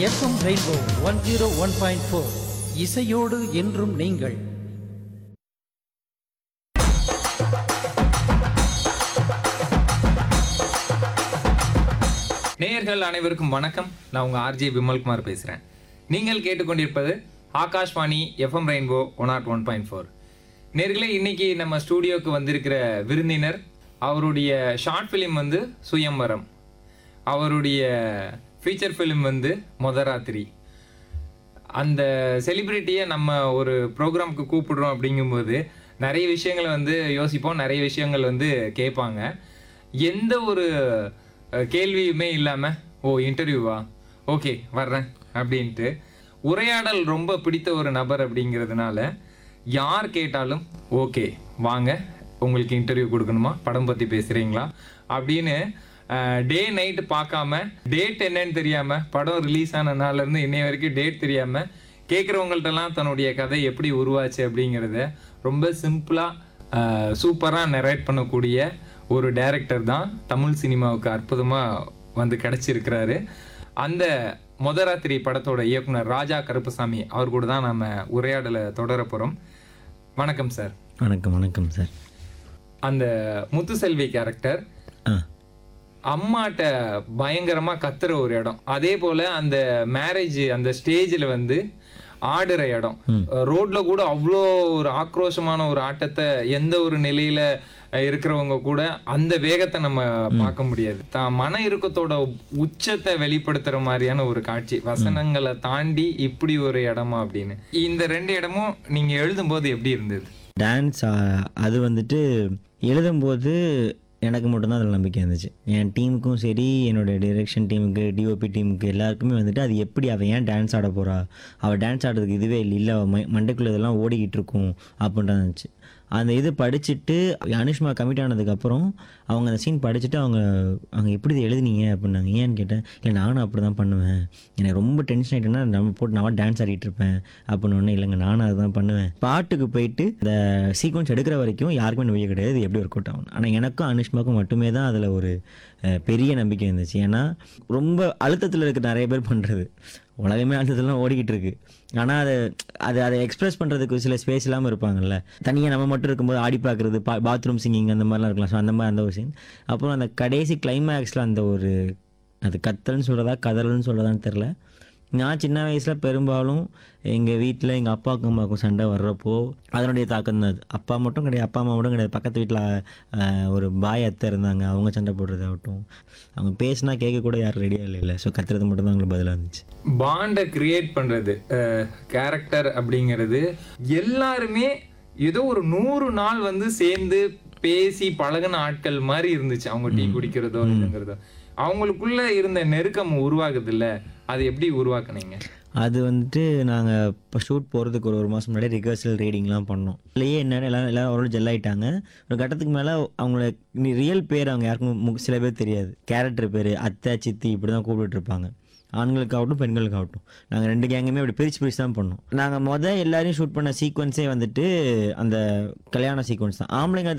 FM Rainbow one zero one point four இசையோடு என்றும் நீங்கள் நேயர்கள் அனைவருக்கும் வணக்கம் நான் உங்க ஆர்ஜே விமல்குமார் பேசுறேன் நீங்கள் கேட்டுக்கொண்டிருப்பது Akashvani FM Rainbow one naught one point four நேர்களே இன்னைக்கு நம்ம ஸ்டூடியோக்கு வந்திருக்கிற விருந்தினர் அவருடைய ஷார்ட் ஃபிலிம் வந்து சுயம்பரம் அவருடைய ஃபீச்சர் ஃபிலிம் வந்து மொதராத்திரி அந்த செலிபிரிட்டியை நம்ம ஒரு ப்ரோக்ராம்க்கு கூப்பிடுறோம் அப்படிங்கும்போது நிறைய விஷயங்களை வந்து யோசிப்போம் நிறைய விஷயங்கள் வந்து கேட்பாங்க எந்த ஒரு அஹ், கேள்வியுமே இல்லாமல் ஓ இன்டர்வியூவா ஓகே வர்றேன் அப்படின்ட்டு உரையாடல் ரொம்ப பிடித்த ஒரு நபர் அப்படிங்கிறதுனால யார் கேட்டாலும் ஓகே வாங்க உங்களுக்கு இன்டர்வியூ கொடுக்கணுமா படம் பற்றி பேசுகிறீங்களா அப்படின்னு டே நைட்டு பார்க்காம டேட் என்னன்னு தெரியாம படம் ரிலீஸ் ஆன நாள்ல இருந்து இன்னைய வரைக்கும் டேட் தெரியாம கேட்குறவங்கள்ட்டலாம் தன்னுடைய கதை எப்படி உருவாச்சு அப்படிங்கிறத ரொம்ப சிம்பிளா சூப்பரா நெரேட் பண்ணக்கூடிய ஒரு டைரக்டர் தான் தமிழ் சினிமாவுக்கு அற்புதமா வந்து கிடைச்சிருக்கிறாரு அந்த மொதராத்திரி படத்தோட இயக்குனர் ராஜா கருப்பசாமி அவர் கூட தான் நம்ம உரையாடலை தொடர போறோம் வணக்கம் சார் வணக்கம் வணக்கம் சார் அந்த முத்துசெல்வி கேரக்டர் ஆ அம்மாட்ட பயங்கரமா கத்துற ஒரு இடம் அதே போல அந்த மேரேஜ் அந்த ஸ்டேஜ்ல வந்து ஆடுற இடம் ரோட்ல கூட அவ்வளோ ஒரு ஆக்ரோஷமான ஒரு ஆட்டத்தை எந்த ஒரு நிலையில அஹ், இருக்கிறவங்க கூட அந்த வேகத்தை நம்ம பார்க்க முடியாது தான் மன இறுக்கத்தோட உச்சத்தை வெளிப்படுத்துற மாதிரியான ஒரு காட்சி வசனங்களை தாண்டி இப்படி ஒரு இடமா அப்படின்னு இந்த ரெண்டு இடமும் நீங்க எழுதும்போது எப்படி இருந்தது டான்ஸ் அது வந்துட்டு எழுதும்போது எனக்கு மட்டும்தான் அதில் நம்பிக்கை இருந்துச்சு என் டீமுக்கும் சரி என்னோட டிரெக்ஷன் டீமுக்கு டிஓபி டீமுக்கு எல்லாருக்குமே வந்துட்டு அது எப்படி அவள் ஏன் டான்ஸ் ஆட போகிறா அவள் டான்ஸ் ஆடுறதுக்கு இதுவே இல்லை இல்லை அவள் மை மண்டைக்குள்ளே இதெல்லாம் ஓடிக்கிட்டு இருக்கும் அப்படின்றது இருந்துச்சு அந்த இது படிச்சுட்டு அனுஷ்மா கமிட் ஆனதுக்கப்புறம் அவங்க அந்த சீன் படிச்சுட்டு அவங்க அவங்க எப்படி இதை எழுதுனீங்க அப்படின்னாங்க ஏன்னு கேட்டேன் இல்லை நானும் அப்படி தான் பண்ணுவேன் எனக்கு ரொம்ப டென்ஷன் ஆகிட்டேன்னா நம்ம போட்டு நான் டான்ஸ் ஆடிட்டு இருப்பேன் அப்படின்னு ஒன்று இல்லைங்க நானும் அதுதான் பண்ணுவேன் பாட்டுக்கு போயிட்டு இந்த சீக்வன்ஸ் எடுக்கிற வரைக்கும் யாருக்குமே நம்பிக்கை கிடையாது இது எப்படி ஒர்க் அவுட் ஆகும் ஆனால் எனக்கும் அனுஷ்மாக்கும் மட்டுமே தான் அதில் ஒரு அஹ், பெரிய நம்பிக்கை இருந்துச்சு ஏன்னா ரொம்ப அழுத்தத்தில் இருக்க நிறைய பேர் பண்ணுறது உலகமே அழுத்தத்துலாம் ஓடிக்கிட்டு இருக்கு ஆனால் அதை அது அதை எக்ஸ்பிரஸ் பண்ணுறதுக்கு சில ஸ்பேஸ் இல்லாமல் இருப்பாங்கல்ல தனியாக நம்ம மட்டும் இருக்கும்போது ஆடி பார்க்குறது பா பாத்ரூம் சிங்கிங் அந்த மாதிரிலாம் இருக்கலாம் ஸோ அந்த மாதிரி அந்த ஒரு சீன் அப்புறம் அந்த கடைசி கிளைமேக்ஸில் அந்த ஒரு அது கத்தல்னு சொல்கிறதா கதறல்னு சொல்கிறதான்னு தெரில நான் சின்ன வயசில் பெரும்பாலும் எங்கள் வீட்டில் எங்கள் அப்பாவுக்கும் அம்மாவுக்கும் சண்டை வர்றப்போ அதனுடைய தாக்கம் தான் அது அப்பா மட்டும் கிடையாது அப்பா அம்மா மட்டும் கிடையாது பக்கத்து வீட்டில் ஒரு பாய் அத்தை இருந்தாங்க அவங்க சண்டை போடுறதாகட்டும் அவங்க பேசினா கேட்க கூட யாரும் ரெடியாக இல்லை இல்லை ஸோ கத்துறது மட்டும் தான் அவங்களுக்கு பதிலாக இருந்துச்சு பாண்டை கிரியேட் பண்றது கேரக்டர் அப்படிங்கிறது எல்லாருமே ஏதோ ஒரு நூறு நாள் வந்து சேர்ந்து பேசி பழகுன ஆட்கள் மாதிரி இருந்துச்சு அவங்க டீ குடிக்கிறதோ இல்லைங்கிறதோ அவங்களுக்குள்ள இருந்த நெருக்கம் உருவாகுது இல்ல அது எப்படி உருவாக்குனீங்க அது வந்துட்டு நாங்கள் இப்போ ஷூட் போகிறதுக்கு ஒரு ஒரு மாதம் முன்னாடி ரிஹர்சல் ரீடிங்லாம் பண்ணோம் இல்லையே என்னன்னு எல்லாம் எல்லாரும் ஓரளவு ஜெல் ஆயிட்டாங்க ஒரு கட்டத்துக்கு மேலே அவங்கள ரியல் பேர் அவங்க யாருக்கும் மு- சில பேர் தெரியாது கேரக்டர் பேர் அத்தை சித்தி இப்படி தான் கூப்பிட்டுட்டு இருப்பாங்க ஆண்களுக்காகட்டும் பெண்களுக்காகட்டும் நாங்கள் ரெண்டு கேங்குமே அப்படி பிரித்து பிரித்து தான் பண்ணோம் நாங்கள் மொதல் எல்லாரையும் ஷூட் பண்ண சீக்வன்ஸே வந்துட்டு அந்த கல்யாண சீக்வன்ஸ் தான் ஆம்பளைங்க